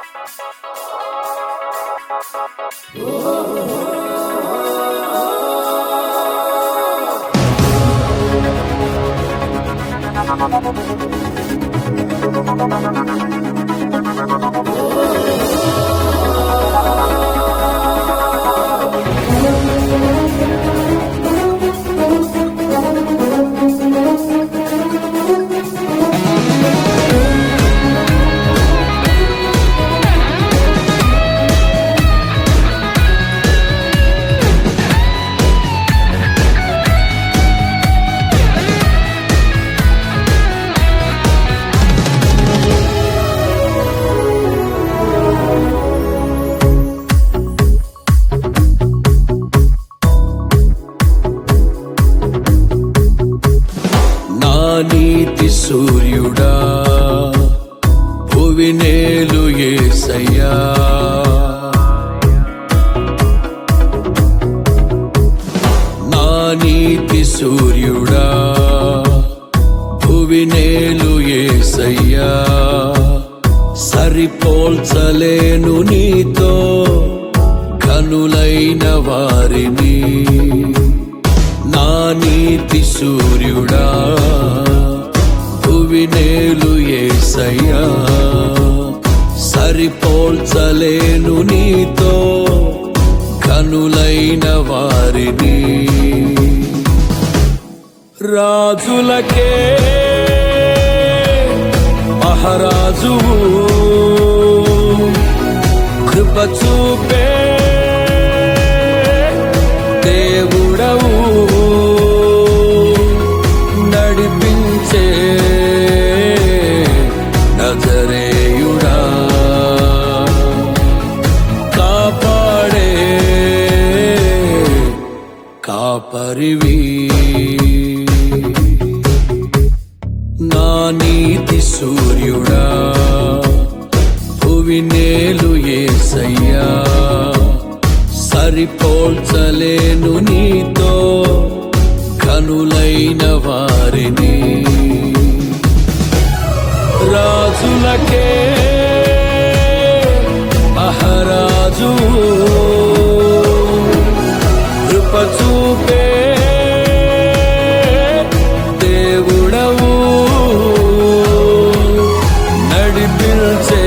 నా నీతి సూర్యుడా భువినేలు ఏసయ్యా నా నీతి సూర్యుడా భువినేలు ఏసయ్యా సరిపోల్చలేను నీతో కనులైన వారిని నా నీతి సూర్యుడా భువినేలు ఏసయ్యా సరిపోల్చలేను నీతో కనులైన వారిని రాజులకే మహారాజు కృప చూపే దేవుడవు నడిపించే నజరేయుడా కాపాడే కాపరివి నా నీతి సూర్యుడా భువినేలు ఏసయ్యా సరిపోల్చలేను నీతో కనులైన వారిని రాజులకే మహారాజు కృప చూపే దేవుడవు నడిపించే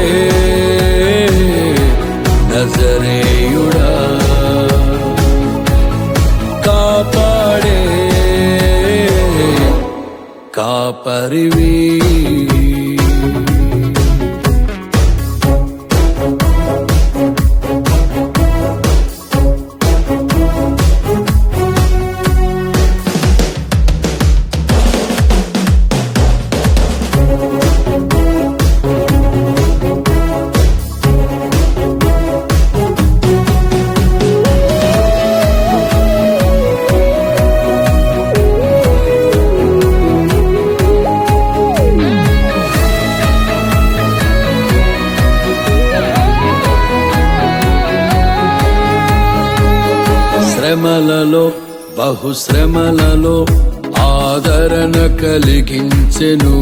నజరేయుడా కాపాడే కాపరివి శ్రమలలో బహుశ్రమలలో ఆదరణ కలిగించెను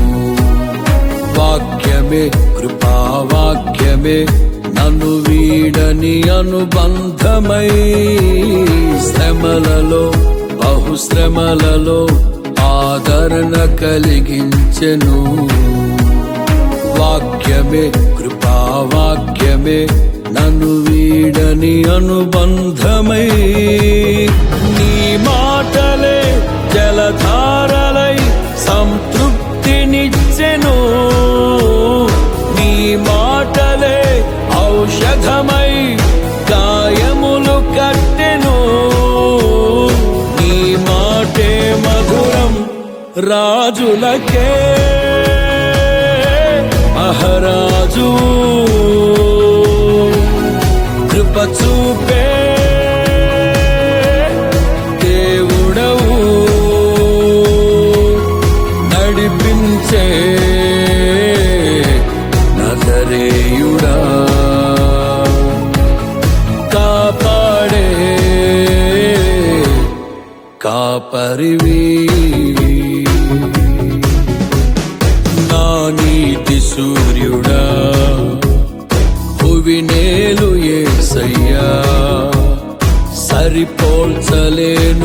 వాక్యమే కృపావాక్యమే నన్ను వీడని అనుబంధమై శ్రమలలో బహుశ్రమలలో ఆదరణ కలిగించెను వాక్యమే కృపావాక్యమే నన్ను వీడని అనుబంధమై నీ మాటలే జలధారలై సంతృప్తినిచ్చెను నీ మాటలే ఔషధమై గాయములు కట్టెను నీ మాటే మధురం రాజులకే మహారాజు కృప చూపే దేవుడవు నడిపించే నజరేయుడా కాపాడే కాపరివి నా నీతి సూర్యుడా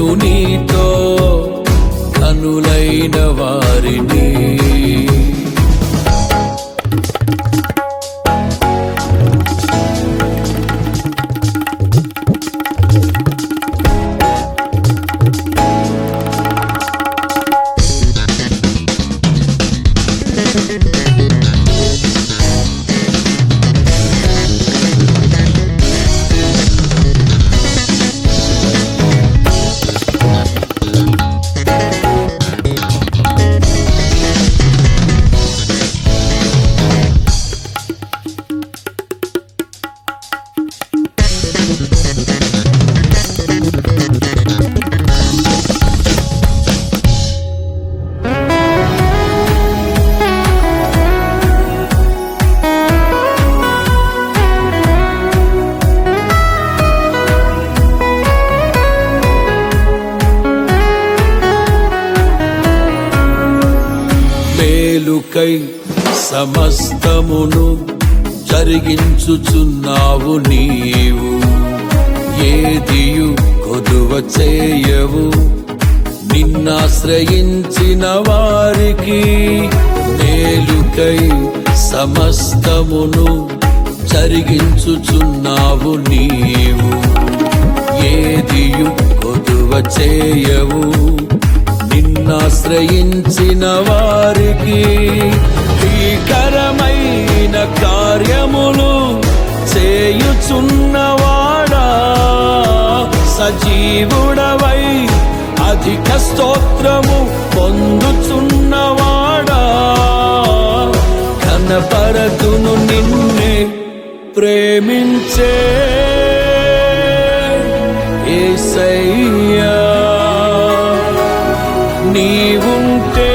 నీతో కనులైన వారిని మేలుకై సమస్తమును జరిగించుచున్నావు నీవు ఏదియు కొదువ చేయవు నిన్నాశ్రయించిన వారికి మేలుకై సమస్తమును జరిగించుచున్నావు నీవు ఏదియు కొదువ చేయవు నిన్నాశ్రయించిన వారికి భీకరమైన కార్యములు చేయుచున్నవాడా సజీవుడవై అధిక స్తోత్రము పొందుచున్నవాడా కనపరతును నిన్నే ప్రేమించే ఏసయ్యా నీవుంటే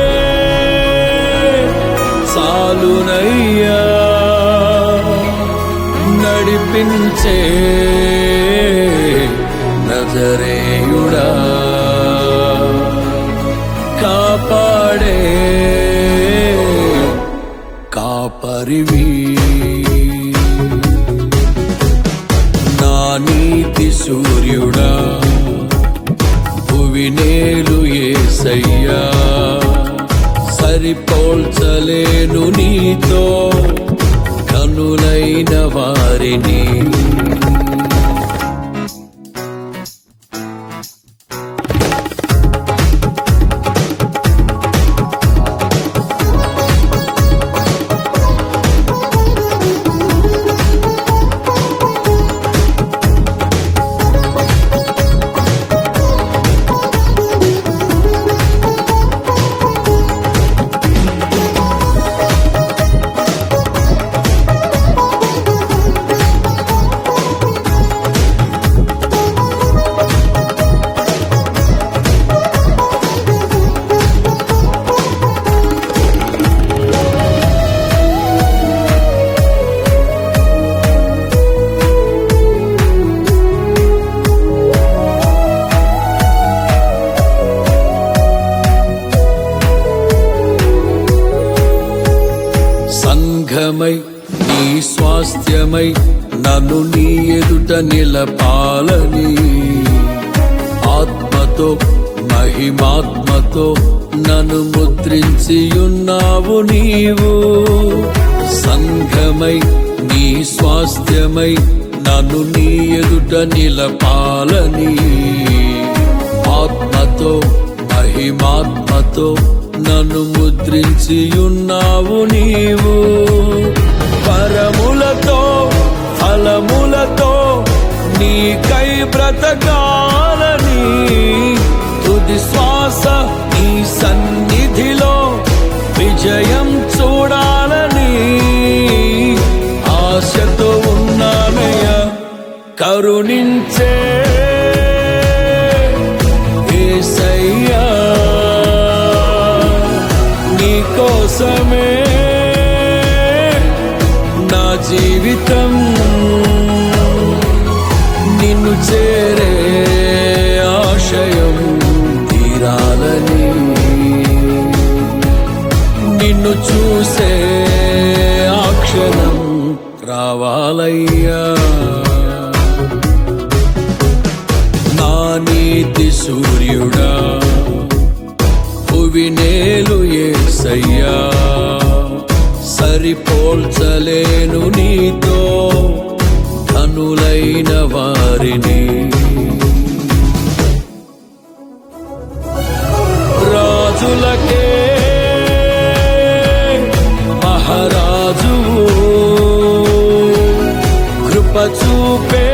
చాలునయ్యా నడిపించే నజరేయుడా కాపాడే కాపరివి నా నీతి సూర్యుడా భువినేలు ఏసయ్యా సరిపోల్చలేను నీతో కనులైన వారిని సంఘమై నీ స్వాస్థ్యమై నన్ను నీ ఎదుట నిలపాలని ఆత్మతో మహిమాత్మతో నన్ను ముద్రించి ఉన్నావు నీవు సంఘమై నీ స్వాస్థ్యమై నన్ను నీ ఎదుట నిలపాలని ఆత్మతో మహిమాత్మతో నన్ను ముద్రించి ఉన్నావు నీవు పరములతో ఫలములతో నీకై బ్రతకాలని తుది శ్వాస నీ సన్నిధిలో విజయం చూడాలని ఆశతో ఉన్నానయ్య కరుణించే యేసయ్యా నీ కోసమే నా జీవితం నిన్ను చేరే ఆశయం తీరాలని నిన్ను చూసే ఆ క్షణం రావాలయ్యా నా నీతి కోటి సూర్యుడా భువి నేలు ఏసయ్యా సరిపోల్చలేను నీతో ధనులైన వారిని రాజులకే మహారాజు కృప చూపే